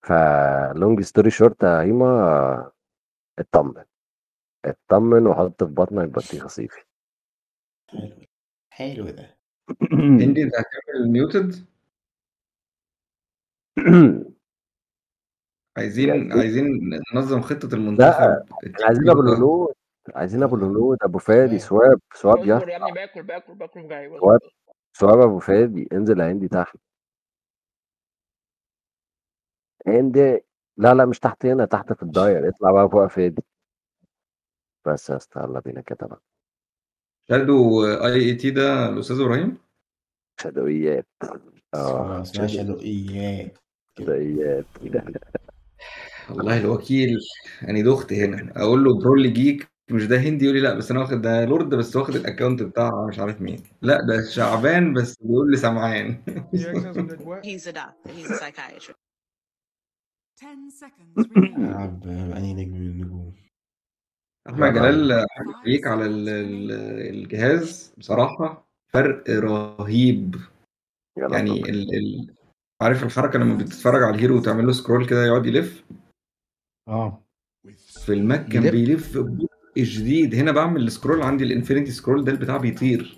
فلونج ستوري شورت يا هيما اطمن اطمن وحط في بطنك بطيخه صيفي حلو حلو ده هندي انت هتعمل الميوتد عايزين يعني عايزين ننظم خطة لا المنتخب احنا عايزين ابو الهنود عايزين ابو الهنود ابو فادي سواب سواب يا اصبر يا ابني باكل باكل باكل وجاي سواب سواب ابو فادي انزل يا هندي تحت هندي لا لا مش تحت هنا تحت في الداير اطلع بقى فوق يا فادي بس يا اسطى يلا بينا كده بقى شادو اي اي تي ده الاستاذ ابراهيم شدويات اه اه اسمها شادوئيات شدويات والله الوكيل يعني دخت هنا اقول له برول جيك مش ده هندي يقول لي لا بس انا واخد ده لورد بس واخد الاكونت بتاع مش عارف مين لا ده شعبان بس بيقول لي سمعان He's a doctor. He's a psychiatrist. Ten seconds remaining. العب بأنهي نجم من النجوم احمد جلال عليك على ال- ال- الجهاز بصراحه فرق رهيب يلا يعني طب. ال... ال... عارف الحركه لما بتتفرج على الهيرو وتعمل له سكرول كده يقعد يلف اه في الماك كان يلف. بيلف ببطء شديد هنا بعمل السكرول عندي الانفينيتي سكرول ده البتاع بيطير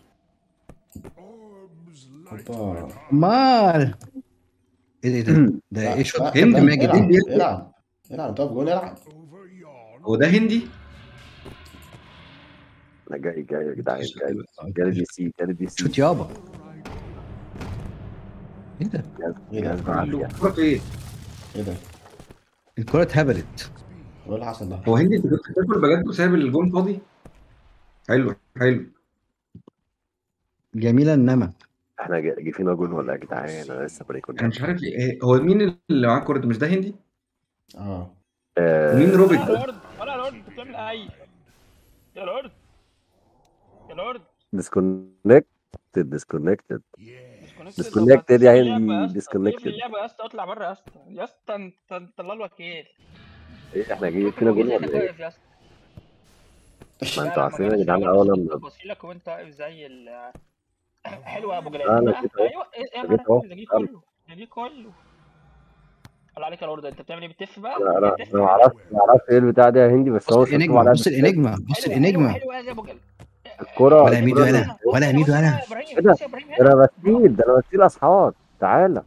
اوبا مال ايه ده ايه ده؟ ده ايه شوط لا، هندي. العب، ماجد العب هندي. العب العب طب جول العب هو ده هندي انا جاي جاي يا جدعان جاي جاي دي سي جاي دي سي شوت يابا ايه ده؟ ايه ده جهاز بعافيه الكرة ايه ايه ده الكرة اتهبلت هو اللي حصل ده هو هندي انت كنت بتاكل بجد وسايب الجون فاضي حلو حلو جميلة انما احنا جا- جه فينا جول ولا يا جدعان انا لسه بريكون انا مش عارف ايه هو مين اللي معاه الكوره ده مش ده هندي اه مين روبيك يا ده لورد ولا يا لورد انت بتعمل اي يا لورد يا لورد ديسكونكتد ديسكونكتد disconnected. Disconnected يا طب هندي، يا اسطى، disconnected. اقفل اللعبه يا اسطى اطلع بره يا اسطى يا اسطى انت انت الله الوكيل ايه احنا جاي فينا جول ولا ايه؟ واقف يا اسطى ما لا، انتوا لا، عارفين يا ما جدعان كانش اول فيه لما بصيلك وانت واقف زي ال حلو يا ابو جلال انا لا، جيت اهو. ايوه ايه ايه جيت اهو. ده جه كله ده جه كله الله عليك يا لورد انت بتعمل ايه بتف بقى انا انا بتف انا ما اعرفش ما اعرفش ايه البتاع ده يا هندي بس هو بص مكتوب الانجما عليها بص الانجما بص حلو، الانجما حلو حلو يا ابو جلال الكرة ولا يميدو الكرة- انا ولا يميدو انا ايه ده؟ ده انا بستيل ده انا بستيل اسحار تعالى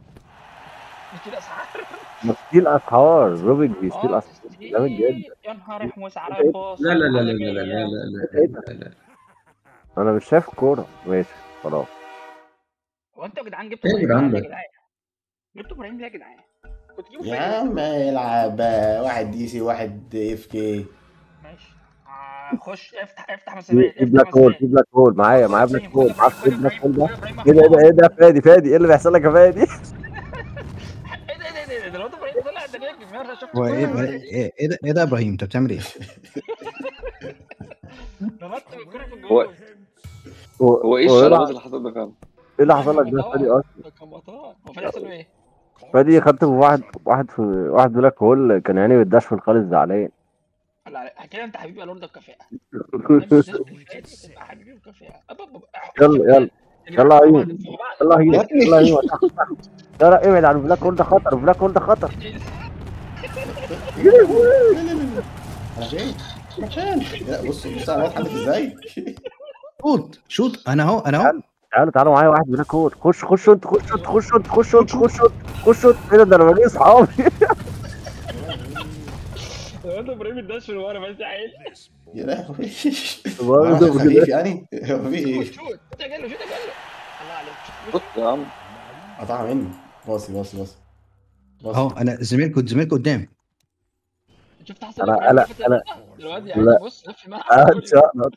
بستيل اسحار روبيك بيستيل اسحار جامد جدا يا نهار احمس على إيه؟ الباص لا لا لا لا لا لا لا لا ايه لا ده؟ لا لا انا مش شايف الكورة ماشي خلاص هو انتوا يا جدعان جبتوا ايه يا ابراهيم جدعان ليه يا ده؟ جدعان جبتوا ابراهيم ليه يا جدعان كنت تجيبوا يا فين عم العب بقى. واحد دي سي واحد اف كي ماشي آه، خش افتح افتح في مسامات في افتح بلاك هول مسامات في بلاك هول معايا معايا بلاك ابراهيم هول خد معرفش ايه ابراهيم البلاك هول ده خد ابراهيم خد ابراهيم ايه ده ايه ده محفوظ ايه ده فادي فادي ايه اللي بيحصل لك يا فادي ايه ده ايه ده ايه ده ده الواد ابراهيم طلع ده نجم يا شفت هو ايه الكورة؟ ايه ايه ده ايه ده يا ابراهيم انت بتعمل ايه؟ نطت بالكورة في هو الجول هو هو ايه هو إيه الشغلات اللي- اللي حصل ده فعلا؟ ايه اللي حصل لك ده يا فادي اصلا ده كان بطال هو فادي حصل له ايه؟ فادي خدت واحد واحد في واحد بلاك هول كان يعني بيداش في الخالص زعلان لا لا كده انت حبيبي يا لورد الكفاءة تبقى حبيبي الكفاءة أب- أب- أب- يلا يلا يلا يا ايمن يلا يا يا ايمن ابني. يلا يا ايمن تحت، تحت. لا لا ابعد عن البلاك هول ده خطر البلاك هول ده خطر انا فين؟ انا فين؟ لا بص بص انا بتحدث ازاي؟ شوت شوت انا اهو انا اهو تعالوا تعالوا معايا واحد بلاك هول خش خش انت خش انت خش انت خش انت خش انت خش انت ايه ده ده انا بلاقي اصحابي الواد ابراهيم اداش من ورا بس يا عيل يا لهوي برضه أنا خفيف يعني هو في ايه؟ شوت شوت يا جلو شوت يا جلو الله عليك بص يا عم قطع مني باصي باصي باصي باصي. اهو انا زميلكم زميلكم قدام شفت حسن أنا- إبراهيم أنا- شفت أنا- الواد لا. يعني بص لف الملعب اه كله. اتشقلط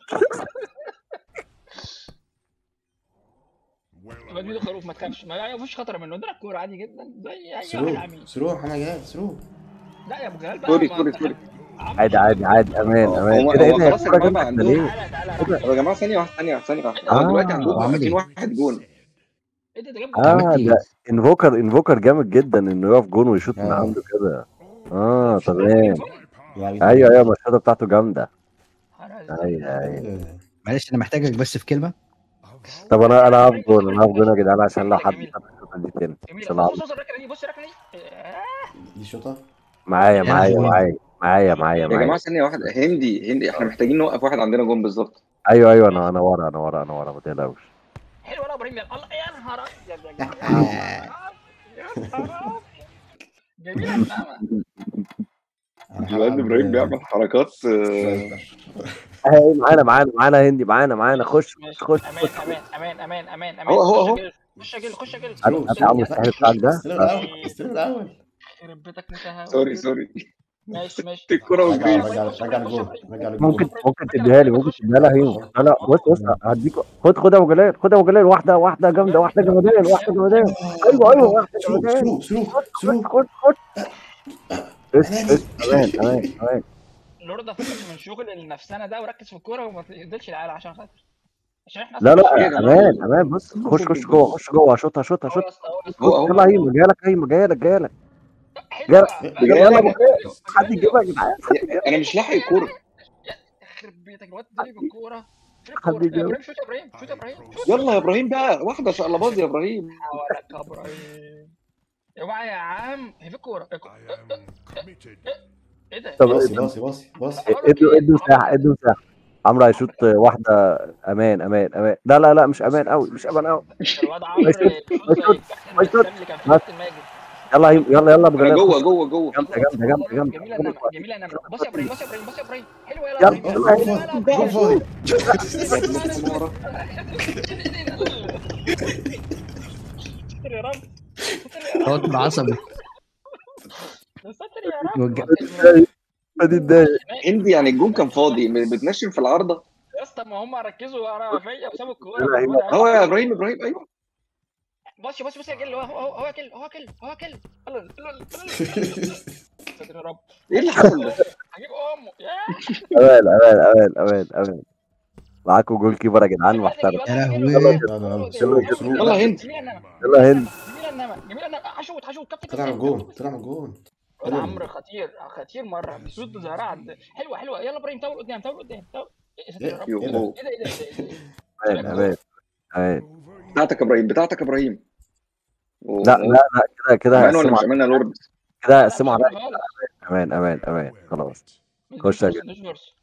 الواد ميدو خروف ما تخافش ما فيش خطر منه ده الكوره عادي جدا زي اي واحد سرو عميل سرو انا جاي سرو لا يا ابو جلال بقى سوري ما سوري أنت سوري عم- عادي عادي عادي امان هو- امان هو- ايه ده ايه هو ده خلاص يا الكورة جماعة جت بقى كده عندهم- ليه؟ تعالى تعالى إيه ده؟ طب يا جماعه ثانيه واحده ثانيه واحده ثانيه واحده آه، هو دلوقتي عندهم وعمل 50 إيه؟ واحد جون ايه ده ده جاب اه عملت إيه؟ ده انفوكر انفوكر جامد جدا انه يقف جون ويشوط من آه. عنده كده اه تمام يعني ايوه ايوه الماتشات بتاعته جامده حرام. ايوه ايوه آه. معلش انا محتاجك بس في كلمه طب انا انا هقف جون انا هقف جون يا جدعان عشان لو حد شاف الشوطه دي تاني جميل عشان بص أعرف. بص الركنه دي بص الركنه دي آه، دي شوطه معايا يا معايا لهوي. معايا معايا معايا يا جماعه معايا ثانيه واحده هندي هندي احنا محتاجين نوقف واحد عندنا جون بالظبط ايوه ايوه انا انا ورا انا ورا انا ورا ما تقلقوش حلو انا ابراهيم يا الله يا نهار ابيض يا جماعه يا نهار أبيض. جميله النعمه الواد ابراهيم بيعمل حركات آه، سنايبر. اهي معانا معانا معانا هندي معانا معانا خش ماشي خش امان خش امان امان امان امان امان هو- هو- هو. خش يا جيل خش يا جيل هات هات يا عم السهل بتاعك ده استلم الاول استلم الاول يخرب بيتك انت سوري سوري ماشي ماشي الكرة رجع وجريت رجع رجع الجول رجع الجول ممكن ممكن تديها لي ممكن تديها لها هيمو لا لا بص بص هديك خد خد ابو جلال خد ابو جلال واحده واحده جامده واحده جمدان واحده جمدان ايوه ايوه واحده سلو جمدان سلو سلو خد سلو خد خد اس اس امان امان امان لوردا فكك من شغل النفسانه ده وركز في الكوره وما تقدرش العيال عشان خاطر عشان احنا لا يا لا جماعة. امان امان بص خش خش جوه خش جوه شوطها شوطها هو شوطها يا اسطى هو يا اسطى هو- هو. يلا هيمو جايلك هيمو جايلك جايلك حلو يلا بقى. يلا ابو جلال حد يجيبها يا جدعان انا مش لاحق الكوره يخرب بيتك الواد ضرب الكوره فين حد الكوره يا يجاوب. ابراهيم شوت يا ابراهيم شوت يا ابراهيم شوت يلا يا ابراهيم بقى واحده شقلباز يا ابراهيم حوالك يا ابراهيم يا جماعه يا عم هي في الكوره ايه ده طب باصي باصي باصي باصي ادوا ادوا مساحه ادوا مساحه عمرو هيشوط واحده امان امان امان لا لا لا مش امان قوي مش امان قوي الواد عمرو ماشي. بيشوط زي ماشي. الكابتن اللي كان في كابتن ماجد يلا هيمو يلا يلا ابو انا جلال جوه خش. جوه جوه جامده جامده جامده جامده جميله النمى جميله النمى بص يا ابراهيم بص يا ابراهيم بص يا ابراهيم حلوه يا يلا، ابراهيم يلا. جول فاضي جول ستر يا رب هو تبقى عصبي ستر يا رب وج- ادي الدايق هندي يعني الجون كان فاضي بتنشن في العارضه يا اسطى ما هم ركزوا انا فيا وسابوا الكوره لا، هي- هو يا ابراهيم ابراهيم ايوه بص بص بص يا جل هو هو هو كل هو كل هو كل يلا يلا ستر يا رب ايه اللي حصل ده؟ هجيب امه يا امان امان امان امان امان معاكم جول كيبر يا جدعان محترم يا لهوي لا لا لا يلا هند يلا هند جميله النمى جميله النمى حشوت حشوت كابتن طلع من الجون طلع من الجون الواد عمرو خطير خطير مره بيصد زهراء عند حلوه حلوه يلا ابراهيم طول قدام طول قدام طول ايه ستر يا رب إيه؟ ايه ده؟ يوه. ده ايه ده ايه ده امان امان امان بتاعتك يا ابراهيم بتاعتك يا ابراهيم لا لا لا كده كده امان ولا هقسموا مش امان يا لورد كده هقسموا عليا امان امان امان خلاص خش يا جدع. مش فرصه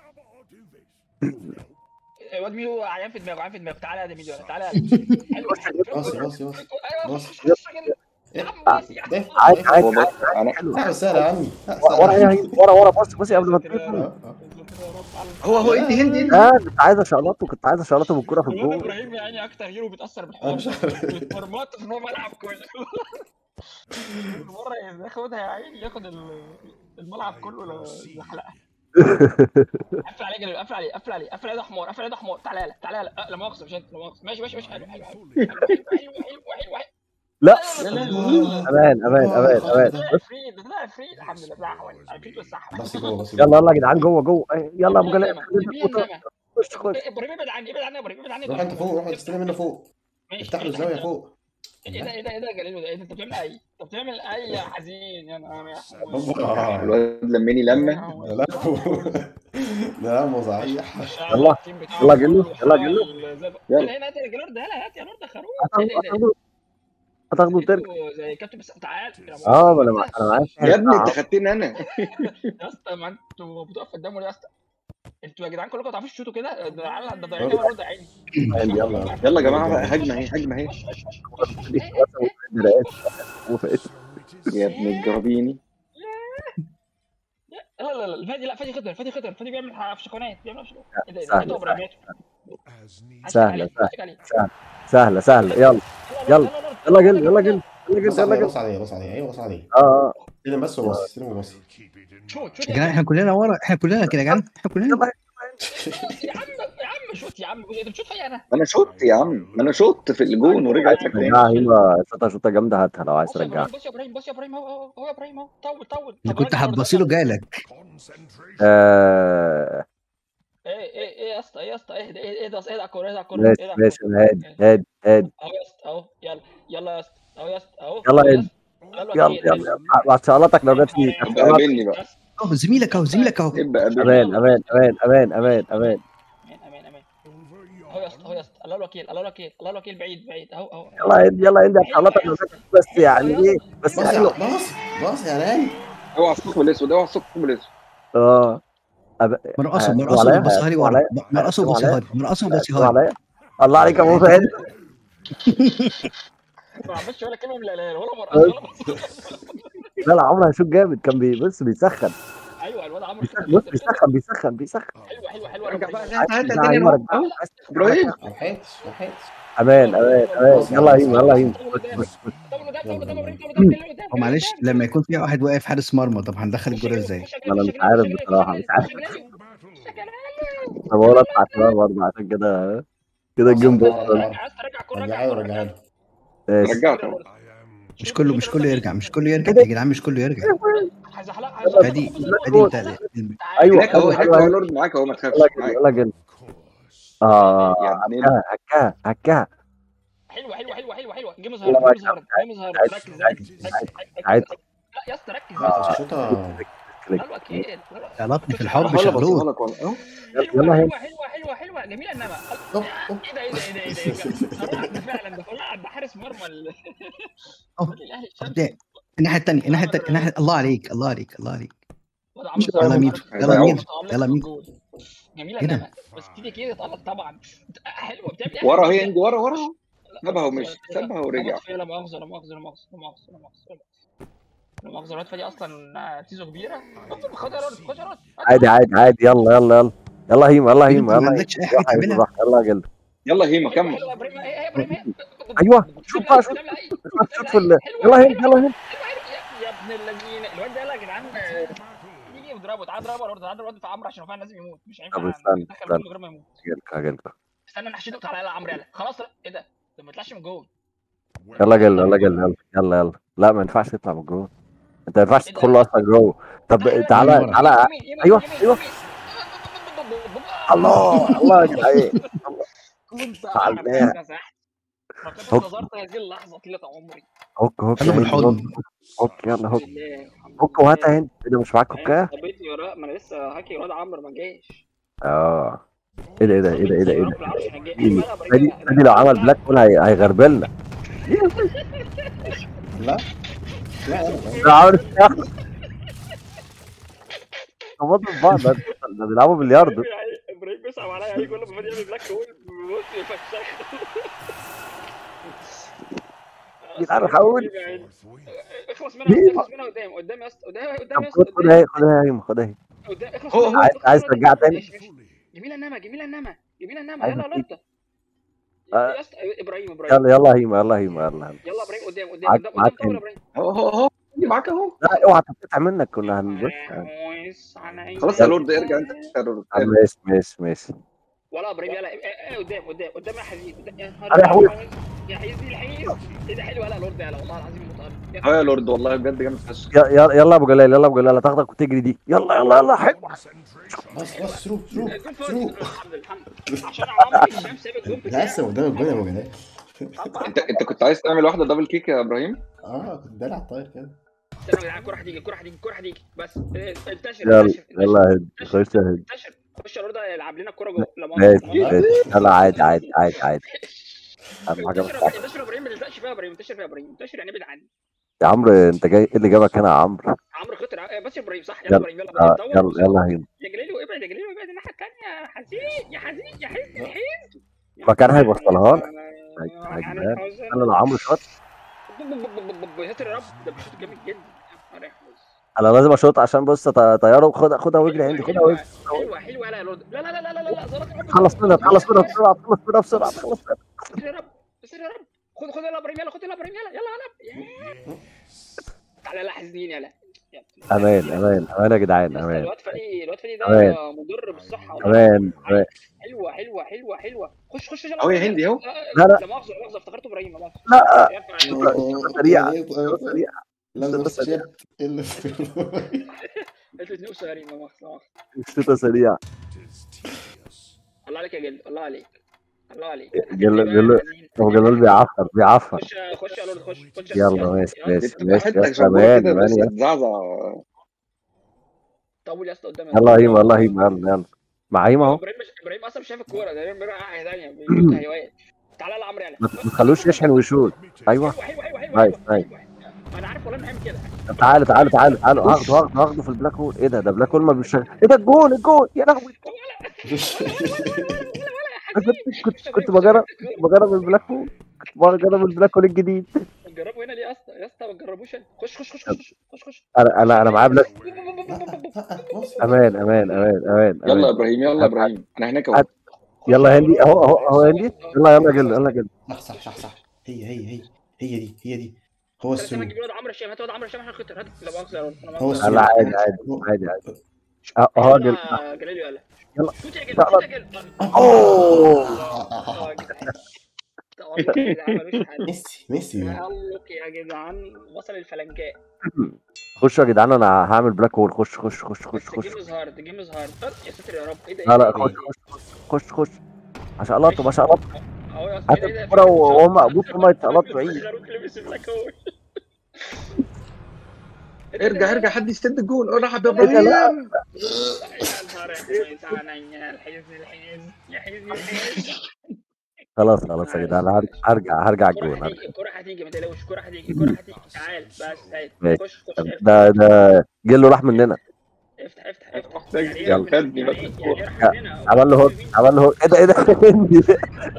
الواد ميدو عيان في دماغه عيان في دماغه تعالى يا ده ميدو تعالى يا ده. حلو باصي باصي باصي ايوه بص. خش خش يا جدع. إيه؟ يا عم بص يا عم. ده عادي عادي والله عادي انا حلو لا سهل يا عمي لا، ورا سهل. ايه ورا ورا بص بص قبل ما تطير آه، آه. هو هو هندي هندي هندي اه كنت عايز اشقلطه كنت عايز اشقلطه بالكوره في الواد الجول ابراهيم يا عيني اكتر هيرو بيتاثر أنا بالحوار مش عارف. بيتمرمط في الملعب كله مره ياخدها يا عيني ياخد ال- الملعب كله ل- لحلقه قفل عليه جلال قفل عليه قفل عليه قفل عليه ده حمار قفل عليه ده حمار تعالى لا تعالى لا لا مؤاخذه مش انت لا مؤاخذه ماشي ماشي ماشي حلو حلو حلو حلو حلو حلو حلو حلو لا يا لهوي امان امان امان امان ده عفريت ده طلع عفريت الحمد لله طلع حوالي عفريت والصح باصي جوه باصي يلا جوه يلا يا جدعان جوه جوه إيه، يلا ابو جلال جميل النمى خش خش ابراهيم ابعد عني ابعد عني يا ابراهيم ابعد عني روح انت فوق روح استلم منه فوق ماشي، افتح له ماشي، الزاويه ماشي. فوق ايه ده ايه ده ايه ده يا جليل ده ايه ده انت بتعمل اي انت بتعمل اي يا حزين يا نهار يا حمود. هوبا. الواد لمني لمه ده لا ده لا صحيح يلا، يلا جلو، يلا جلو. يلا هنا هات يا جلورد هلا هات يا لورد خروف ايه ده ايه ده هتاخده هتاخده وترجع انتوا زي كابتن بس تعال اه ما انا مع- انا معاك يا ابني انت خدتني انا يا اسطى ما انتوا بتقفوا قدامه يا اسطى انتوا يا جدعان كلكم ما تعرفوش تشوتوا كده ده على ده ضايعين قوي الواد ده عيني يلا يلا يا جماعه بقى هجمه اهي هجمه اهي يا ابن الجرابيني لا لا لا الفادي لا فادي خضر فادي خضر فادي بيعمل فشخانات بيعمل فشخانات ايه ده ايه ده سهلة، هاتوا ابراهيم هاتوا. سهلة، عايز عليه، سهلة. عايز عليه. سهله سهله يلا يلا. يلا جل يلا جل يلا بص جل يلا عليه جل بص عليه بص عليه ايوه بص عليه اه اه استلم بس وبص استلم وبص شوت شوت يا جدعان احنا كلنا ورا احنا كلنا كده يا جدعان احنا كلنا يلا يا عم يا عم شوت يا عم انت بتشوت فيا انا انا شوت يا عم انا شوت في الجون ورجعت لك تاني رجعها هيما شوطه شوطه جامده هاتها لو عايز بص يا ترجعها ابراهيم بص يا ابراهيم بص يا ابراهيم اهو اهو اهو يا ابراهيم اهو طول طول اللي طب كنت راجل هتبصي له برضه. جالك آه ايه ايه ايه يا اسطى ايه يا اسطى ايه ده ايه ايه ده ايه ده الكوره ايه ده الكوره ماشي ايه ده ماشي انا هادي هادي هادي اهو يا اسطى اهو يلا يلا يا اسطى اهو يا اسطى اهو يلا يا هادي. اسطى. يلا يلا يلا بعد شغلاتك لو جت فيك ابقى قابلني بقى اهو زميلك اهو زميلك اهو ابقى قابلني امان امان امان امان امان امان امان امان امان اهو يا اسطى اهو يا اسطى الله الوكيل الله الوكيل الله الوكيل بعيد بعيد اهو اهو يلا يا هندي يلا يا هندي هتخلطك بس يعني ايه بس باص حلو باص باص يا راني اوعى الثقب الاسود اوعى الثقب الاسود اه أب... مرقصه آه، مرقصه وعليا- وبصها لي ورا وعليا- مرقصه وعليا- وبصها لي مرقصه هتسمع وبصها لي عليا الله عليك يا ابو فهد ما عملش ولا كلمه من الهلال ولا مرقص ولا لا لا عمرو هيشوف جامد كان بي- بص بيسخن ايوه الواد عمرو بيسخن بص بيسخن بيسخن بيسخن حلوه حلوه حلوه ارجع بقى عايز- هات عايز الدنيا عايز بقى. رجع. عايز- ابراهيم ما لحقتش ما لحقتش امان امان امان يلا هيم يلا هيم بص بص بص طب قدام طب قدام ابراهيم طب قدام كلمه قدام هو معلش لما يكون في واحد واقف حارس مرمى طب هندخل الجول ازاي؟ أنا مش عارف بصراحة، مش عارف. انا بقول اطلع شويه برضه عشان كده كده الجيم بوست عايز ترجع كوره رجعها له رجعها له ماشي رجعت اهو مش كله مش كله يرجع مش كله يرجع يا جدعان مش كله يرجع هزحلق عايز ادي ادي انت ايوه هناك اهو ايوه هناك اهو ايوه لورد معاك اهو ما تخافش يلا كده معاك يلا كده اه يا ابن هكاها هكاها هكاها حلوه حلوه حلوه حلوه حلوه جيم يلا ظهر بقى، جيم ظهر جيم ظهر عايز- ركز عايز- ركز ركز ركز عايز- لا يا اسطى ركز بس الشوطه كليك حلوه اكيد غلطني في الحب ولا شغلوط بصيها لك ولا اهو يلا هيم حلوه حلوه حلوه حلوه جميله انما أوب، أوب. ايه ده ايه ده ايه ده ايه ده ايه ده صراحة ده فعلا ده طلع ده حارس مرمى ال- أوه. الاهلي الشمس قدام الناحيه الثانيه الناحيه الثانيه الناحيه الله عليك الله عليك الله عليك وده عمرو يلا صلاح ميدو عارف- يلا عاوز- ميدو يلا ميدو جميله إيه ده؟ انما بس تيجي كده تقلط طبعا حلوه بتعمل إيه؟ ورا هي عندي ورا ورا سابها ومشي سابها ورجع خبط فيها لا مؤاخذه لا مؤاخذه لا مؤاخذه لا مؤاخذه لا مؤاخذه لا مؤاخذه الواد فادي اصلا تيزو كبيره خد يا رد خد يا رد عادي عادي عادي يلا يلا يلا يلا هيم يلا هيم ما يلا هيم عندكش اي حاجه تعملها براحتك، يلا يا جلد يلا هيما كمل حلوة يا إبراهيم، إيه- إيه يا إبراهيم، إيه؟ أيوة، شوف بقى، شوف. قدام لعيب، شوف قدام شوف في لعيب. ال- حلوة، يلا هيم حلوة، يلا هيم حلوة، يا- يا ابن الذين الواد ده يلا يا جدعان يجي يضربه تعال اضربه الواد تعال اضرب بتاع عمرو عشان هو فعلا لازم يموت مش هينفع طب استنى، ندخل استنى. جول من غير ما يموت هجيلك هجيلك استنى نحشده تعالى يلا يا عمرو يلا خلاص لا ايه ده ده ما يطلعش من الجول يلا جل يلا جل يلا يلا يلا لا ما ينفعش تطلع من الجول انت ما ينفعش تدخل له اصلا جوه طب تعالى تعالى يمين، يمين، أيوة، يمين، أيوة. يمين. الله الله يا جدعان كنت تعالى. مسحت فقد هوك. انتظرت هذه اللحظه طيله عمري هوك هوك خلوا يا هند، بالحضن هوك يلا هوك بالله هوك وهات يا هند ايه ده مش معاك هوكايه طبيتني ورا ما انا لسه هاكي واد عمرو ما جاش اه ايه ده ايه ده ايه ده ايه ده ايه ده ايه فادي فادي لو عمل بلاك هول هي- هيغربلنا لا لا لا ده عارف خبطوا في بعض ده ده بيلعبوا بلياردو ابراهيم بيصعب عليا اي كل ما فادي يعمل بلاك هول بص يفشخ جدعان حاول اخلص منها اخلص منها قدام قدام يا اسطى قدام قدام طب يا خد اسطى خدها اهي خدها اهي خدها اهي قدام اخلص هو- منها. عايز- اخلص عايز منها. ترجعها تاني؟ ماشي، ماشي. جميله انما جميله انما جميله انما عايز يلا أجيب. لورده آه. يا اسطى ابراهيم ابراهيم يلا يلا هيما يلا هيما يلا يلا يلا ابراهيم قدام قدام معاك- قدام معاك قدام طول هنا. ابراهيم اهو اهو اهو عندي معاك اهو لا اوعى تتقطع منك كنا هنبص خلاص خلاص يا لورد ارجع انت يا لورد ماشي ماشي ماشي ولا ابراهيم يلا إيه، إيه، قدام قدام قدام يا حزين قدام يا نهار أنا حوت. أبيض. يا حزين الحيز ايه ده حلو يلا لورد يلا والله العظيم متقرب يا اه يا لورد والله بجد جامد فشخ يلا يلا يلا ابو جلال يلا ابو جلال هتاخدك وتجري دي يلا يلا يلا حلو بس بس ثرو ثرو الجون فوق. ثرو الحمد لله الحمد لله عشان عمرو هشام ساب الجون بتاعه لسه قدام الجول يا ابو جلال انت انت كنت عايز تعمل واحده دبل كيك يا ابراهيم اه كنت دلع طاير كده استنوا يا جدعان الكوره هتيجي الكوره هتيجي الكوره هتيجي بس إيه، انتشر يلا انتشر يلا يا هند خش يا هند انتشر خش يا لورد يلعب لنا الكوره جوه لا ماشي مؤاخذة. ماشي يلا عادي عادي عادي عادي اهم حاجه انتشر بس يا انتشر يا ابراهيم ما تلزقش فيها يا ابراهيم انتشر فيها يا ابراهيم انتشر يعني ابعد عني يا عمرو انت جاي ايه اللي جابك هنا يا عمرو عمرو خطر آه، بس يا ابراهيم صح يلا يلا. ابراهيم يلا آه، ابراهيم دور. يلا يلا هند يا جليل وابعد يا جليل وابعد الناحيه الثانيه يا حزين يا حزين يا حزين يا حزين مكان هيوصلها لك. يا يا جدعان. الحزن. انا لو عمرو شاط يا ساتر يا رب ده بشوط جامد جدا يا نهار أحمر. انا لازم اشوط عشان بص ط- طياره خدها خدها واجري عندي خدها واجري حلوه حلوه يلا يا لورد لا لا لا لا لا لا ظبط الحب. خلص منها خلص منها بسرعه خلص منها بسرعه خلص منها بس يا رب بس يا رب خد خد يلا ابراهيم يلا خد يلا ابراهيم يلا يلا يلا تعالى يلا حزنين يلا يلا. امان امان امان يا جدعان يا اسطى امان الواد فريق الواد فريق أمان. ده مضر بالصحه والله. امان امان حلوه حلوه حلوه حلوه خش خش يلا اهو يا هندي اهو لا، لا. لا مؤاخذه لا مؤاخذه افتكرته ابراهيم لا مؤاخذه لا ينفع سريعة. سريع سريع لازم تشد الا قلت اتنين صغيرين لا مؤاخذه لا مؤاخذه الشوطه سريعه الله عليك يا جلد الله عليك الله عليك جل- جل- ابو جلال بيعفر بيعفر خش خش يا لورد خش خش يلا ماشي ماشي بتبقى ماشي حته يا شباب امان كده بس امان تزعزع طول يا اسطى قدام يلا هيما يلا هيما يلا يلا مع هيما اهو ابراهيم مش ابراهيم اصلا مش شايف الكوره ده ابراهيم رايح ناحيه ثانيه بيشوط هيوات تعالى يلا عمرو يلا ما ما تخلوش يشحن ويشوط ايوه ايوه ايوه ايوه نايس ايوه نايس انا عارف والله انه هيعمل كده تعالى تعالى تعالى تعالى هاخده هاخده هاخده في البلاك هول ايه ده ده بلاك هول ما بيشغل ايه ده الجول الجول يا لهوي أنا كنت كنت كنت بجرب كنت بجرب البلاك هول كنت بجرب البلاك هول الجديد جربوا هنا ليه يا اسطى يا اسطى ما تجربوش هنا خش خش خش خش خش خش انا انا انا معايا بلاك بص امان امان امان امان يلا يا امان ابراهيم يلا يا ابراهيم انا هناك اهو يلا هندي اهو اهو اهو هندي يلا يلا جل يلا جل صح صح صح صح هي هي هي هي دي هي دي هو استنى السلوك نجيب الواد عمرو الشام هات الواد عمرو الشام عشان خاطر هات لا مؤاخذه يا رب انا هو مؤاخذة. لا السلوك عادي عادي عادي عادي اه اهو جل يلا جلاليو يلا يلا. شوت يا جل لا، شوت يا جل اوه آه، يا جدعان. تألق يا جدعان ملوش حل ميسي ميسي تألق يا جدعان وصل الفلنكات خشوا يا جدعان انا هعمل بلاك هول خش خش خش خش بس خش جيم از هارد جيم از هارد يا ساتر يا رب ايه ده لا لا إيه ده؟ خش خش خش خش ما شاء الله ما شاء الله اهو يا هات أصل إيه ده؟ الكرة وهم بص هم يتسلطوا عيد خروج لبس بلاك هول. ارجع ارجع حد يستد الجول راح يا ايه ده لا ابراهيم يا نهار أسود عليا الحزن الحزن يا حزن الحزن خلاص خلاص يا جدعان هرجع هرجع هرجع الكرة الجون هتيجي الكرة هتيجي ما تقلقوش الكرة هتيجي الكرة هتيجي تعال بس هات ماشي. خش خش افتح ده ده جيله راح مننا افتح افتح افتح ده يعني إيه يلا، راح مننا؟ خدني بس يعني إيه- الكرة. يعني إيه راح مننا؟ عمل له هوك عمل له هوك ايه ده ايه ده هندي يا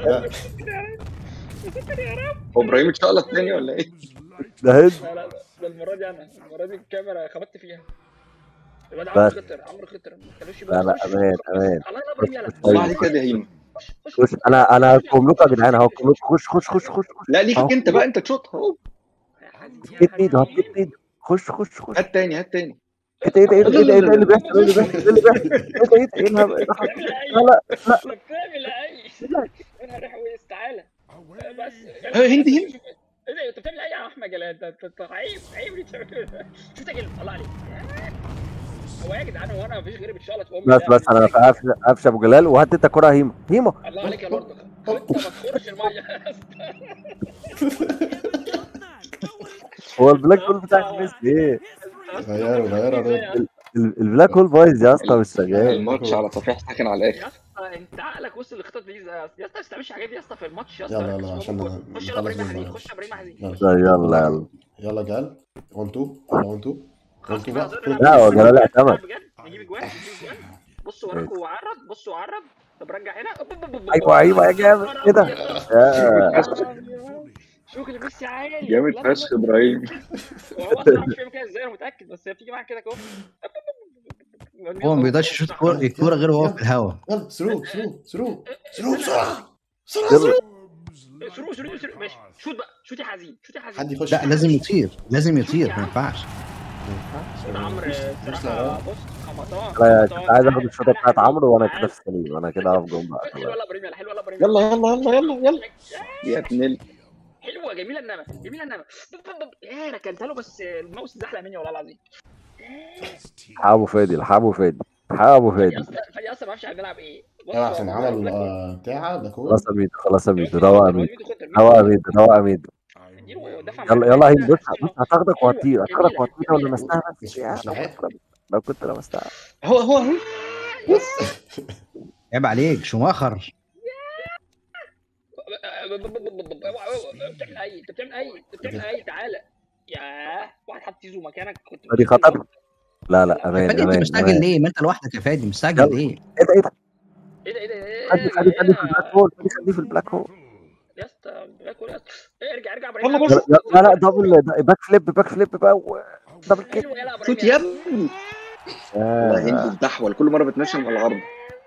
ساتر يا رب هو ابراهيم اتشقلط تاني ولا ايه؟ ده هندي لا لا ده المرة دي أنا المرة دي الكاميرا خبطت فيها الواد عمرو بس. خطر عمرو خطر ما تخلوش لا لا امان امان الله يلا ابراهيم يلا الله عليك يا دهيم خش خش خش انا انا هكتب لكم يا جدعان هكتب لكم خش خش خش خش خش لا ليك أهو. انت بقى انت تشوطها اهو يا حزين، يا هتكت ايده حزين. هتكت ايده خش خش خش هات تاني هات تاني ايه ده ايه ده ايه ده ايه ده ايه ده ايه اللي بيحصل ايه اللي بيحصل ايه اللي بيحصل ايه ده ايه ده ايه الهبل؟ إيه ده حصل؟ لا لا لا لا بتعمل اي انا رايح ويس تعالى بس ها، هندي، هندي. ايه ده انت بتعمل ايه يا احمد جلال انت انت- انت عيب عيب اللي بتعمل كده شوف تجل الله عليك هو يا جدعان هو انا مفيش غيري بتشلط في امي بس بس انا في قفش قفش ابو جلال وهات انت كرة هيما هيما الله عليك يا لورد انت ما تخرش الميه يا اسطى هو البلاك هول بتاع ميسي ايه غيروا غيروا ده ال- البلاك هول بايظ يا اسطى مش شغال الماتش على صفيح ساخن على الاخر يا اسطى انت عقلك وصل لخطط دي يا اسطى يا اسطى ما تستعملش الحاجات دي يا اسطى في الماتش يا اسطى يلا، ركز يلا، في عشان الكورة. ن- خش يلا نخلص ابراهيم من حزين بعض. خش يا ابراهيم حزين يلا. طيب يلا يلا يلا جال 1 2 يلا 1 2 1 2 بقى لا هو جلال اعتمد بجد نجيب اجوان نجيب اجوان بص وراك وعرض بص وعرض طب رجع هنا ايوه ايوه يا جامد ايه ده يا شغل ميسي عالي جامد لا، فشخ ابراهيم هو اصلا مش فاهم كده ازاي انا متاكد بس هي بتيجي معاك كده كده هو ما بيقدرش يشوط الكورة- الكورة غير وهو في الهواء يلا ثرو ثرو ثرو ثرو بسرعه بسرعه يلا. ثرو سرو سرو سرو ماشي شوت بقى شوت يا حزين شوت يا حزين حد يخش لا لازم يطير لازم يطير ما ينفعش ده عمرو الصراحه بص خمطان انا كنت عايز اخد الشوطه بتاعت عمرو وانا كده في السليم انا كده هقف جون بقى حلوه يلا ابراهيم يلا حلوه يلا ابراهيم يلا يلا يلا يلا يلا يا ابن ال حلوه جميله انما جميله انما ايه ركنتها له بس الماوس زحلق مني والله العظيم الحق ابو فادي الحق ابو فادي الحق ابو فادي فادي اصلا فادي اصلا ما اعرفش هنلعب ايه بص يلا هو عشان عمل عمل لك إيه؟ آه، بتاع ده كوره خلاص يا ميدو خلاص يا ميدو ميدو روق خطر، يا ميدو ميدو خطر، ميدو روق يا خطر. ميدو روق يا ميدو اديله دفع يلا معاه. يلا هيم بص حلوة، بص هتاخدك حلوة، وهتطير هتاخدك جميلة، وهتطير ولا جميلة. لمستها بس مش- يا مش لحقت. لو كنت لمستها هو هو هو عيب عليك شماخر بتعمل اي انت بتعمل اي انت بتعمل اي تعالى ياه واحد حط تيزو مكانك كنت فادي خطر لا لا امان فادي انت امان مستعجل امان ليه؟ ما انت لوحدك يا فادي مستعجل يلا. ليه؟ ايه ده ايه ده ايه ده ايه ده ايه خلي ده خلي خلي في البلاك هول خلي خلي في البلاك هول يا اسطى بلاك هول يا اسطى إيه، ارجع ارجع يلا ابراهيم بص. لا لا لا دبل باك فليب باك فليب بقى و- دبل كيك حلوه يلا ابراهيم شوت يا ابني والله آه. هندي الدحول كل مره بتنشن على العرض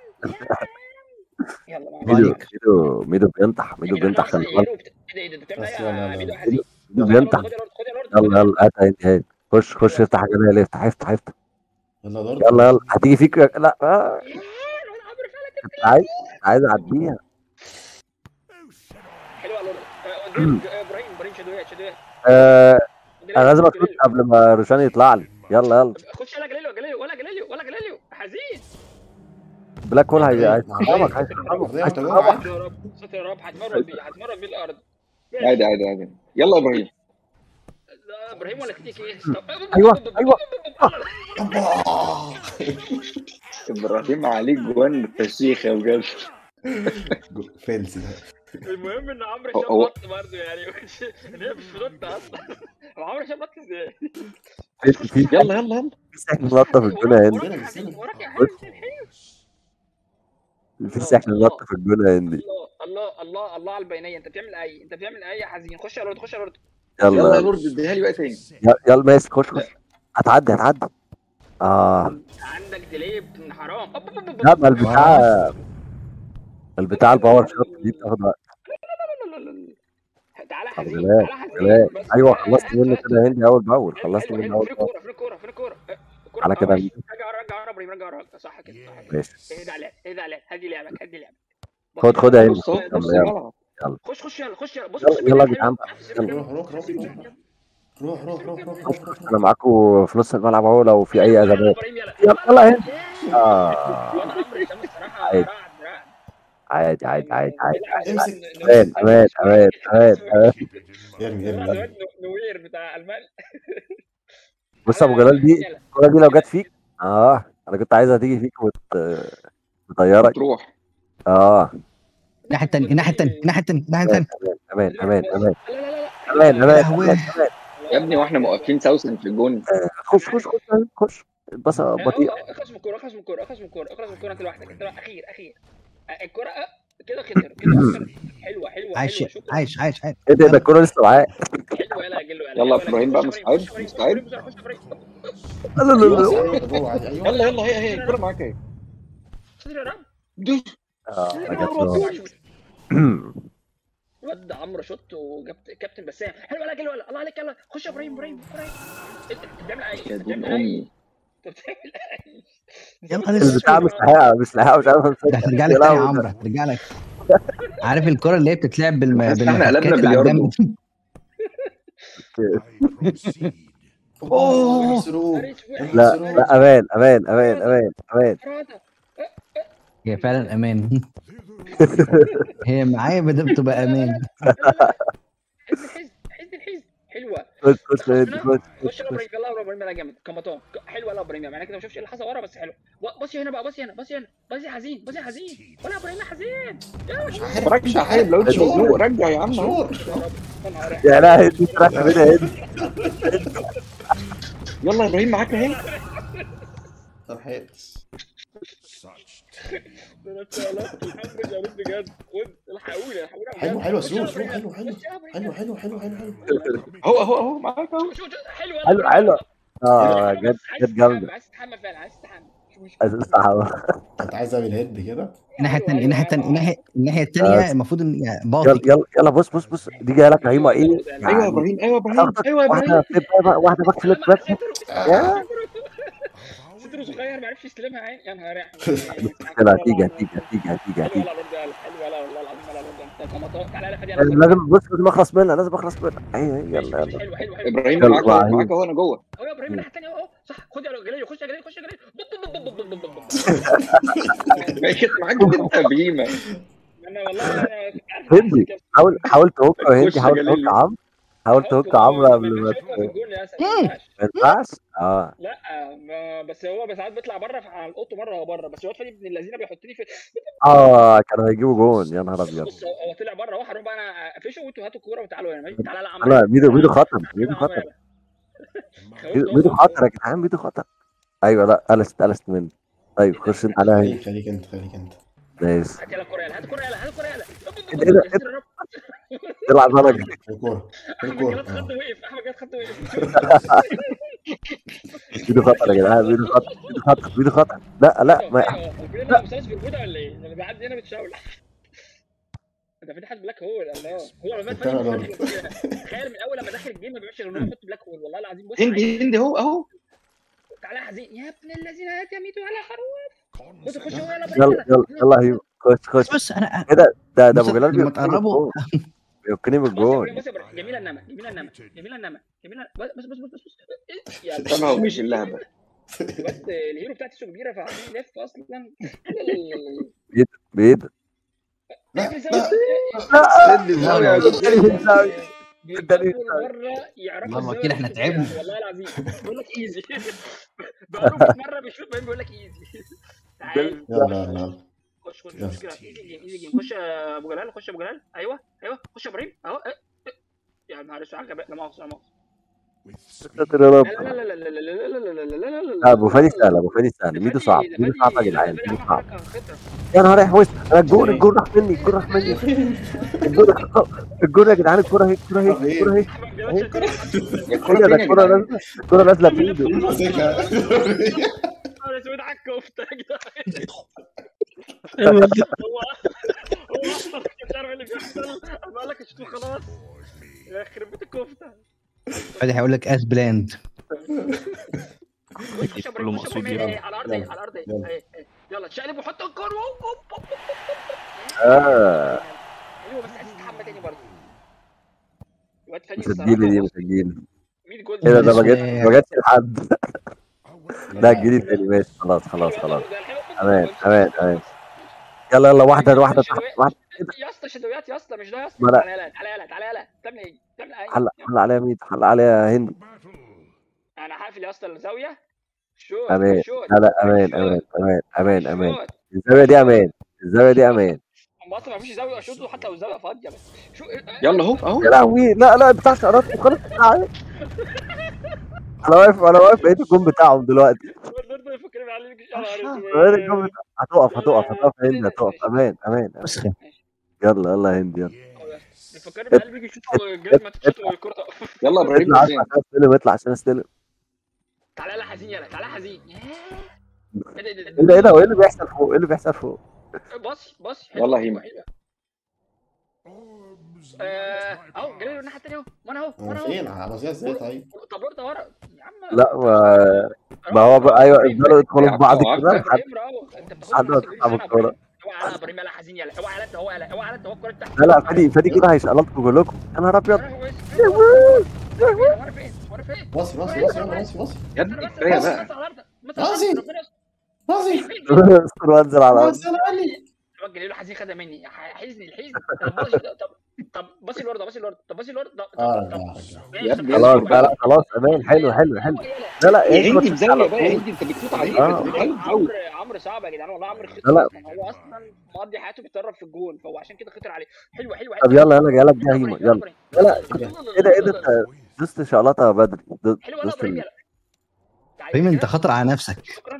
يلا معاك. ميدو عليك. ميدو ميدو بينطح ميدو بينطح خلي بالك ايه ده ايه ده انت بتعمل بس ايه يلا، يا يلا. ميدو حزين ميدو بينطح خد يا لورد خد يا لورد يلا يلا هات هات هات خش خش افتح يا جمال افتح افتح افتح يلا دور يلا يلا هتيجي فيك يا- لا آه. ياه، الواد عمرو فعلا كنت عايز عايز اعديها حلوه يا لورد آه، قدام، آه، ابراهيم ابراهيم شادويات شادويات آه انا لازم اشوط قبل ما روشان يطلع لي يلا يلا خش يلا جليليو جليليو ولا جليليو ولا جليليو حزين بلاك هول هي- عادي، هيفهمك عادي. هيفهمك عادي، هيفهمك ستر يا رب ستر يا رب هتمرن بيه هتمرن بيه الارض عادي عادي عادي يلا يا ابراهيم لا، ابراهيم ولا تيك ايه أيوة، أيوة. ابراهيم عليك جوان فشيخه بجد جو- فيلز ده المهم ان عمرو هو- شاف هو- نط برضه يعني ان هي مش في نط اصلا هو عمرو شاف نط ازاي؟ في في يلا يلا يلا في سحن لقطه في الجونه يا هندي وراك يا هندي. حبيبي وراك يا حبيبي في سحن لقطه في الجونه يا هندي الله الله الله الله على البينيه انت بتعمل اي انت بتعمل اي يا حزين خش يا لورد خش يا لورد يلا يا يلا لورد اديها لي بقى تاني يلا يلا ماسك خش خش هتعدي هتعدي اه عندك ديلي ابن حرام أب- أب- أب- أب- لا ما البتاع البتاع الباور شوت دي بتاخد وقت لا، لا، لا، لا. تعالى طب حزين بلاش، تعالى حزين بلاش. بس. ايوه آه، خلصت آه، منه آه، كده يا هندي اول باول حلو، خلصت حلو، منه حلو. اول فين باول الكوره فين الكوره فين الكوره آه، الكوره على آه، كده ماشي. رجع رجع ورا ابراهيم رجع ورا صح كده صح كده ماشي اهدى عليك اهدى عليك هدي لعبك هدي لعبك خد خد يا هندي بص اهو يلا نص يلا الملعب خش خش يلا خش يلا بص يلا- بص يلا يا حلو. جدعان. حلو. روح روح روح روح روح روح روح روح روح روح انا معاكم في نص الملعب اهو لو في اي يلا ازمات ابراهيم يلا يلا يلا يا هندي اه وأنا عمرو هشام الصراحه عادي. رعد رعد عادي عادي عادي عادي عادي امسك امان امان امان امان امان ارمي ارمي الواد ارمي نوير بتاع المانيا بص يا ابو جلال دي الكوره دي لو جت فيك اه انا كنت عايزها تيجي فيك وت... تطيرك تروح اه الناحيه الثانيه الناحيه الثانيه الناحيه الثانيه الناحيه امان الثانيه امان امان امان لا لا لا لا امان امان لهوي. امان امان يا ابني واحنا موقفين ساوثن في الجون خش خش خش خش البصه بطيئه اخلص من الكوره اخلص من الكوره اخلص من الكوره اخلص من الكوره انت لوحدك انت لوحدك. اخير اخير آه، الكوره آه، كده خسر كده خسر حلوه حلوه عايش حلوه شكرا عايش عايش عايش ايه ده ده الكوره لسه معاك حلوه يلا يا جلو يلا يلا إبراهيم بقى خش مستعد؟ خش خش مستعد؟ خش خش خش لا لا لا لا جوه عادي ايوه يلا يلا هي هي الكوره معاك اهي صدر يا رب دوس اه ما جاتش ود عمرو شوت وجبت كابتن بسام حلو يلا جلو يلا الله عليك يلا خش يا ابراهيم ابراهيم ابراهيم انت بتعمل ايه يا انت دين بتعمل ايه امي انت بتعمل ايه يا نهار اسود البتاع مش لاحقها مش لاحقها مش عارف ده هترجع لك تاني يا عمرو هترجع لك عارف الكرة اللي هي بتتلعب بالم... بس إحنا بالمحكات قلبنا اللي على بلياردو. الجنب اوه سرور لا لا امان امان امان امان امان فرادة. هي فعلا امان هي معايا بدأت تبقى امان حزن الحزن حزن الحزن حلوه خش خش يا هندي، خش خش يا ابراهيم يلا يا ابراهيم انا جامد كمطون حلوه يلا يا ابراهيم يعني أنا كده ما شفتش ايه اللي حصل ورا بس حلو بصي هنا بقى بصي هنا بصي هنا بصي حزين بصي حزين ولا يا ابراهيم يا حزين يا مش رجع حارب لو انت مزنوق رجع يا عم أهو. شور يا نهار أحمر. يا لا هندي راح فين يا هندي يلا يا ابراهيم معاك اهي طب حياتي ده انا اتشالت الحمد لله بجد خد الحقوني الحقوني حلو حلو سرور خش سرور يا حلو إبراهيم. حلو خش يا إبراهيم. حلو حلو حلو حلو حلو اهو اهو اهو معاك اهو شو- شو- حلو يلا حلو إبراهيم. حلو اه عايز جت تستحمى، جت جامده عايز تستحمى فعلا عايز تستحمى مش مشكلة. عايز استحمى كنت عايز اعمل هيد كده الناحية التانية الناحية التانية الناحية الناحية التانية المفروض ان يعني يلا باطي يلا يلا بص بص بص دي جايه لك رهيمه ايه ايوه يا ابراهيم ايوه يا ابراهيم تاخدك ايوه يا ابراهيم واحده فليب باك- واحده باك فليب باك يا. صدره صغير ما عرفش يستلمها عين يا نهار لا هتيجي هتيجي هتيجي هتيجي حلو هتيجي ولا برضه يلا حلو ولا والله العظيم ولا برضه انت كمطار تعالى يلا خد يلا لازم بص لازم اخلص منها لازم اخلص منها ايوه يلا يلا حلو حلو حلو ابراهيم يلا معاك اهو إبراهيم. معاك اهو انا جوه اهو يا ابراهيم الناحيه الثانيه اهو صح خد يا جليل خش يا جليل خش يا جليل ضب ضب ضب ضب ضب ضب ضب. ما هي كانت معاك انت يا بهيمه انا والله انا كنت عارف هندي حاول حاول توك يا هندي خش يا حاول توك جليل. عمرو حاول توك عمرو قبل ما في الجول يا اسف ما مم. ينفعش. ما ينفعش اه لا ما بس هو ساعات بيطلع بره على الاوتو مره هو بره بس الواد فادي ابن الذين بيحطني في اه كانوا هيجيبوا جون يا نهار ابيض بص هو هو طلع بره واحد بقى انا اقفشه وانتوا هاتوا الكوره وتعالوا هنا ماشي تعالى لا عمرو لا ميدو ميدو خطر تعالى ميدو يا عمرو خطر يلا. ميدو ميدو خطر يا جدعان ميدو خطر ايوه لا قلست قلست مني طيب خش انت عليها هندي خليك خليك انت خليك انت نايس هات يلا الكوره يلا هات الكوره يلا هات الكوره يلا إيه ده؟ يا ساتر يا رب. العب درجه الكورة احمد الكورة جلال خد آه. وقف احمد جلال خد وقف ميدو خطر يا جدعان ميدو خطر ميدو خطر ميدو خطر لا لا ما ايوه الفيلم ده مسلسل برجوده ولا ايه؟ انا بعدي هنا بتشاول ده في حد بلاك هول الله هو عمال بتاع فادي الأرض. تخيل من اول لما دخل الجيم ما بيعملش غير انه يحط بلاك هول والله العظيم بص هندي هندي اهو اهو تعالى يا حزين يا ابن الذين هات يا ميتو على خروف بص خش هو يلا يلا يلا يلا هيو خش خش بص انا ايه ده ده ده بص، ابو جلال لما بيوكلني تقربوا- بالجون. بيوكلني بص يا بالجون إبراهيم، بص يا إبراهيم. جميله النمى جميله النمى جميله النمى جميله بص بص بص بص بص يلا سابها ومشي اللعبه بس الهيرو بتاعتي سو كبيره فعمال يلف اصلا بايده لا سد الزاويه يا جدع. بيجربوا مره يعرفوا اللهم الزاوية وكيل، إحنا الصغيرة. تعبنا. والله العظيم بيقول لك ايزي بقاله 100 مره بيشوف بعدين بيقول لك ايزي عادي يلا يلا خش خش يلا. خش كده ايزي جيم ايزي جيم خش يا ابو جلال خش يا ابو جلال ايوه ايوه خش يا ابراهيم اهو إيه، إيه. يا نهار اسود على الغباء لا مؤاخذه لا مؤاخذه ساتر يا رب لا لا لا لا لا لا لا لا لا لا لا لا لا ابو فادي سهل ابو فادي سهل ميدو صعب ميدو صعب يا جدعان ميدو صعب يا نهار احوس انا الجون الجون راح مني الجون راح مني الجون الجون يا جدعان الكوره اهي الكوره اهي الكوره اهي الكرة هي ده فين يا الكوره جدعان؟ نازله الكوره نازله بايده ماسكها انا اسود على الكفته يا جدعان هو هو اصلا مش عارف ايه اللي بيحصل انا بقول لك اشوفه خلاص يخرب بيت الكفته فادي هيقول لك اس بلاند خش يا كله ابراهيم خش مقصود يا إبراهيم. يلا. إيه، على الارض إيه، على الارض إيه. يلا. إيه، إيه. يلا تشقلب وحط الكور وهوب، هوب، هوب، هوب، هوب. اه حلو بس عايز تستحمى تاني برضه الواد فادي مش هتجيلي دي الصراحه مش هتجيلي 100 جول ايه ده ده ما جاتش ما جاتش لحد لا الجديد تاني ماشي خلاص خلاص خلاص امان امان امان يلا يلا واحده واحده تحت واحده يا اسطى شدويات يا اسطى مش ده يا اسطى ما لا. تعالى يلا تعالى يلا تعالى يلا تعمل ايه؟ تعمل ايه؟ حل حل عليها ميت حل عليها هند انا هقفل يا اسطى الزاويه شوت امان شوت لا لا امان شوت. امان امان امان امان شوت. الزاويه دي امان الزاويه دي امان اما اصلا ما فيش زاويه اشوطه حتى لو الزاويه فاضيه بس شو يلا اهو اهو يا لهوي لا لا بتاع شعرات خلاص تعالى. انا واقف انا واقف لقيت الجون بتاعهم دلوقتي برضه يفكرني على اللي يا نهار لقيت الجون بتاع- هتقف هتقف هتقف يا هند هتقف امان امان أمان. وسخه يلا يلا يا هند يلا بيفكرني بعيال بيجي يشوطوا جريز ما تشوطوا الكوره تقف يلا يا ابراهيم اطلع فين؟ عشان استلم اطلع عشان استلم تعالى يلا حزين يلا تعالى حزين ايه ده ايه ده ايه ده وايه اللي بيحصل فوق ايه اللي بيحصل فوق بص بص يلا هيما. آه، اهو جري له الناحيه الثانيه اهو وانا اهو هو وانا اهو فين عملتها ازاي طيب طب ورده ورا يا عم لا ما ما هو بقى ايوه يفضلوا يدخلوا في بعض كده لحد برافو انت بتاخد لحد ما نفس تسحب الجري الكوره اوعى على ابراهيم يلا حزين يلا اوعى على انت هو يلا اوعى على انت هو الكوره تحت لا لا فادي فادي كده هيشقلطكم كلكم يا نهار ابيض وانا فين وانا فين باصي باصي باصي يلا باصي باصي يا ابني كفايه بقى باصي. باصي استر وانزل على الارض باصي انا علي الراجل له حزين خدها مني حزني الحزن طب باصي طب طب باصي الورده باصي الورده طب باصي الورده طب اه طب- رجع رجع يا ابني خلاص لا لا خلاص امان حلو حلو حلو لا لا يا ايه هندي بزاويه بقى يا هندي انت بتفوت عليه آه. بتفوت عليه قوي عمرو عمرو صعب يا جدعان والله عمرو خطر لا، لا. اصلا هو اصلا مقضي حياته بيتدرب في الجول فهو عشان كده خطر عليه حلوه حلوه طب يلا يلا يلا يا هيما يلا لا لا ايه ده ايه ده انت دوست شقلطه بدري دو- حلوه يلا دوست ابراهيم ال- يلا تعالى ابراهيم انت كده. خطر على نفسك شكرا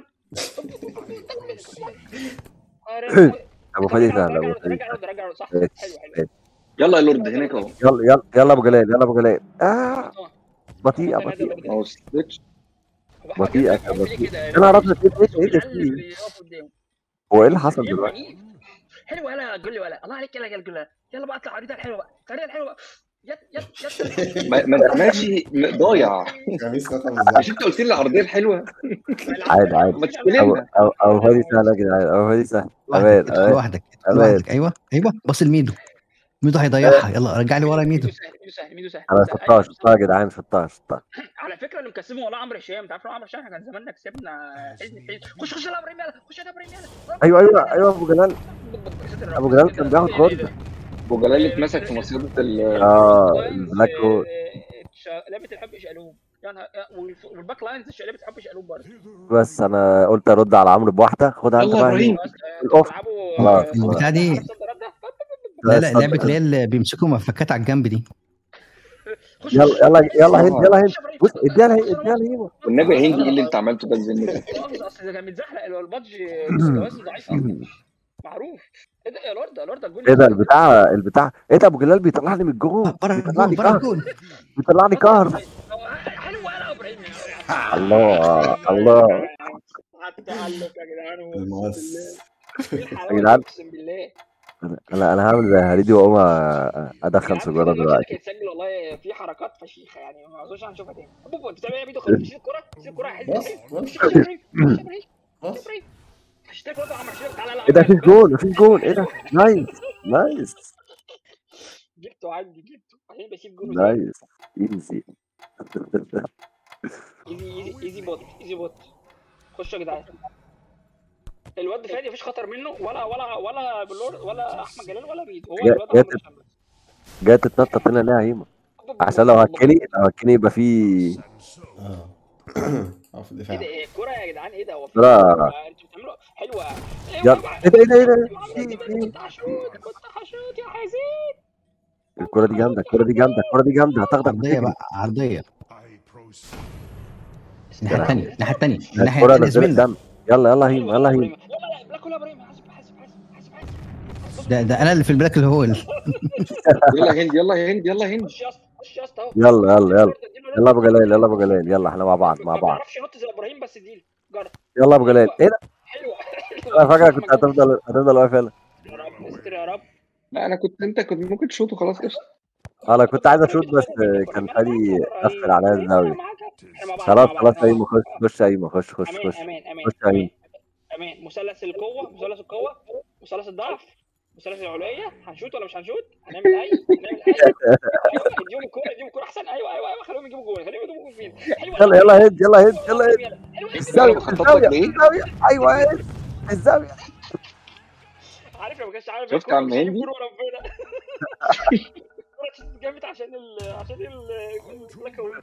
ابو فادي سهل رجع ابو رد، فادي رجع رد، رجع رد، صح ماشي. حلو حلو يلا يا لورد هناك اهو يلا يلا يلا ابو جلال يلا ابو جلال اه آه. بطيئه هو بطيئه اهو سويتش هو أحمد بطيئة، جلال بيعمل ليه كده؟ يا نهار ابيض ايه ده ايه ده العيال في اللي إيه؟ بيقفوا قدامه. هو ايه اللي حصل عنيف، دلوقتي عنيف. حلو يلا قول لي ولا الله عليك يلا قول لي يلا بقى اطلع عريضه الحلوه بقى العريضه الحلوه بقى يت يت يت ما ما انت ماشي م- ضايع خميس رقم مش الزعل انت قلت لي العرضيه الحلوه عادي عادي ما ابو تستلمها ابو ابو فادي سهل يا جدعان ابو فادي سهل امان لوحدك ادخل امان لوحدك ادخل أمان. لوحدك ايوه ايوه باص لميدو ميدو هيضيعها يلا رجع لي ورا يا ميدو ميدو سهل ميدو سهل ميدو سهل انا سهل. شطها شطها يا جدعان شطها شطها على فكره اللي مكسبه والله عمرو هشام انت عارف لو عمرو هشام احنا كان زماننا كسبنا حزن حزن خش خش يلا ابراهيم يلا خش يلا ابراهيم يلا ايوه ايوه ايوه ابو جلال أبو جلال كان بياخد كورة. ابو جلال اللي اتمسك في مصيده ال اه البلاك هول لعبه الحب شقلوب يا نهار والف- والباك لاينز لعبه الحب شقلوب برضه بس انا قلت ارد على عمرو بواحده خدها انت يلا بقى إبراهيم. خلاص، آه، الأوف. بتلعبوا خلاص، آه، خلاص. البتاع دي عارف الصدرات ده؟ لا لا بس لعبه اللي هي اللي بيمسكوا مفكات على الجنب دي خش يلا خش. يلا يلا هند يلا هند خش يا إبراهيم. بص اديها لها اديها لها والنبي يا هندي ايه اللي انت عملته ده الزن ده مؤاخذة، اصل ده كان متزحلق البادج الوزن ضعيف أوي. معروف ايه ده يا لورد يا لورد الجول ايه ده البتاع البتاع ايه ده ابو جلال بيطلع لي من الجون بره بيطلع لي الجول بره كهر الجول بيطلع لي كهر حلو انا ابراهيم الله الله حتى تعلق يا جدعان المقص. ايه يا الحلاوه جدعان. دي، اقسم بالله انا انا هعمل زي هريدي واقوم ادخل سيجاره دلوقتي يتسجل والله في حركات فشيخه يعني ما اظنش هنشوفها تاني بوبو انت بتعمل ايه يا بيدو خلاص شيل الكوره شيل الكوره يا بص حزين بص خش يا ابراهيم خش يا ابراهيم خش بص يا ابراهيم هشترك برضه يا عم هشترك تعالى ايه ده مفيش جول مفيش جول ايه ده نايس نايس جبته عندي جبته بعدين بسيب جول وزي- نايس ايزي ايزي ايزي ايزي بوت ايزي بوت خشوا يا جدعان الواد فادي مفيش خطر منه ولا ولا ولا بلور ولا احمد جلال ولا بيدو هو يا- الواد يا عمرو هشام بس. جاي تتنطط هنا ليه يا هيما عشان لو هكني لو هكني يبقى في اه اقف في ايه الدفاع ده ايه الكوره يا جدعان ايه ده هو في لا. إيه؟ انتوا بتعملوا حلوه يلا ايه ده ايه ده ايه ده كنت كنت هشوط كنت هشوط يا حزين الكرة دي جامدة الكرة دي جامدة الكرة دي جامدة هتاخدك عرضيه بقى عرضيه الناحيه الثانيه الناحيه الثانيه الناحيه الكرة الثانيه نزلت زميلنا دم يلا يلا هيم يلا هيم لا لا لا بلاك ولا ابراهيم حاسب حاسب حاسب حاسب حاسب ده ده انا اللي في البلاك الهول يلا هند يلا هند يلا هند خش يا اسطى خش يا اسطى اهو يلا يلا يلا اديله يلا ابو جلال يلا ابو جلال يلا احنا مع بعض مع ما بعض بيعرفش ينط زي ابراهيم بس اديله جرب يلا ابو جلال ايه ده حلوه انا فاكرك كنت هتفضل هتفضل واقف هنا يا رب استر يا رب لا انا كنت انت كنت ممكن تشوط وخلاص قشطه انا كنت عايز اشوط بس كان فادي قفل عليا الزاويه خلاص خلاص هيم خش خش هيم خش خش امان خش امان امان خش يا هيم. امان امان مثلث القوه مثلث القوه مثلث الضعف مثلث العلويه هنشوط ولا مش هنشوط هنعمل اي هنعمل اي ايوه اديهم الكوره اديهم الكوره احسن ايوه ايوه ايوه خليهم يجيبوا جول خليهم يجيبوا جول فين حلوه يلا يلا هند يلا هند يلا هند حلوه الزاويه بخطط لك الزاويه ليه؟ الزاويه ايوه هند الزاويه عارف لو ما كانش عارف شفت يا عم هندي؟ الكوره ربنا الكوره جابت عشان ال عشان ال البلاك هول.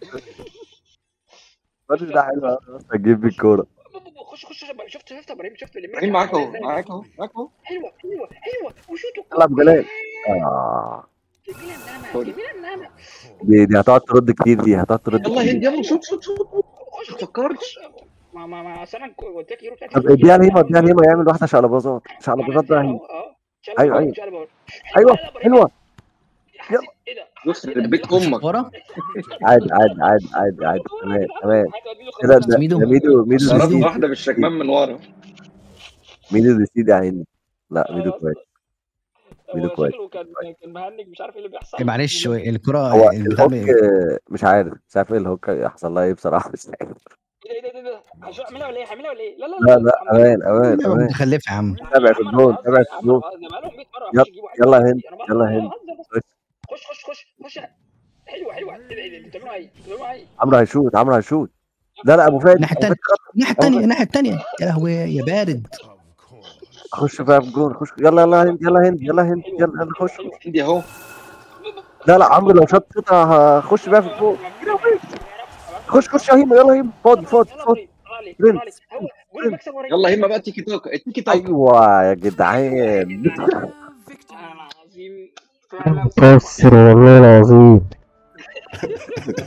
الماتش ده حلو أوي، بس هتجيب بيه الكوره خش خش شوف شفت شفت يا ابراهيم شفت اللي ابراهيم معاك اهو معاك اهو معاك اهو حلوه حلوه حلوه وشوطوا يلا ابو جلال اه جميله النعمه جميله النعمه دي دي هتقعد ترد كتير دي هتقعد ترد يلا كتير هند يلا شوط شوط شوط خش ما تفكرش ما ما ما أصل انا قلت لك يورو بتاعتي طب اديها لهيما اديها لهيما يعمل واحده شقلباظات شقلباظات ده هيما أيوة، أيوة. ايوه حلوه يلا. ايه ده بص بيت امك ورا عادي عادي عادي عادي عادي تمام تمام كده ده ميدو. ده ميدو ميدو ضربت دي واحده بالشكمان من ورا ميدو دي سيدي يا هند لا ميدو كويس ميدو هو كويس. شكله كان كان مهنج مش عارف ايه اللي بيحصل إيه معلش الكره هو البتاع الهوك آه، مش عارف مش عارف ايه الهوك يحصل لها ايه بصراحه مش عارف ايه ده ايه ده ايه ده هشوف اعملها ولا ايه هعملها ولا ايه لا لا لا لا امان امان امان متخلف يا عم تابع في الجون تابع في الجون يلا- يلا هند، يلا هند. خش خش خش خش حلوه حلوه ايه ده ايه ده انتوا بتعملوا ايه؟ انتوا بتعملوا ايه؟ عمرو هيشوط عمرو هيشوط لا لا ابو فادي الناحية أبو التانية. فادي الناحيه الثانيه الناحيه الثانيه يا لهوي يا بارد خش بقى في الجون خش يلا يلا هند يلا هند يلا هند يلا يلا خش هند اهو لا لا عمرو لو شاط شوطه هخش بقى في الجون خش خش يا هيما يلا هيما فاضي فاضي فاضي برنس. يلا هما بقى تيكي توكا التيكي توكا ايوه يا جدعان Victory. العظيم كسر والله العظيم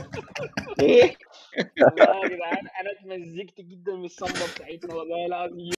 ايه يا جدعان انا اتمزجت جدا من الصمه بتاعتنا والله العظيم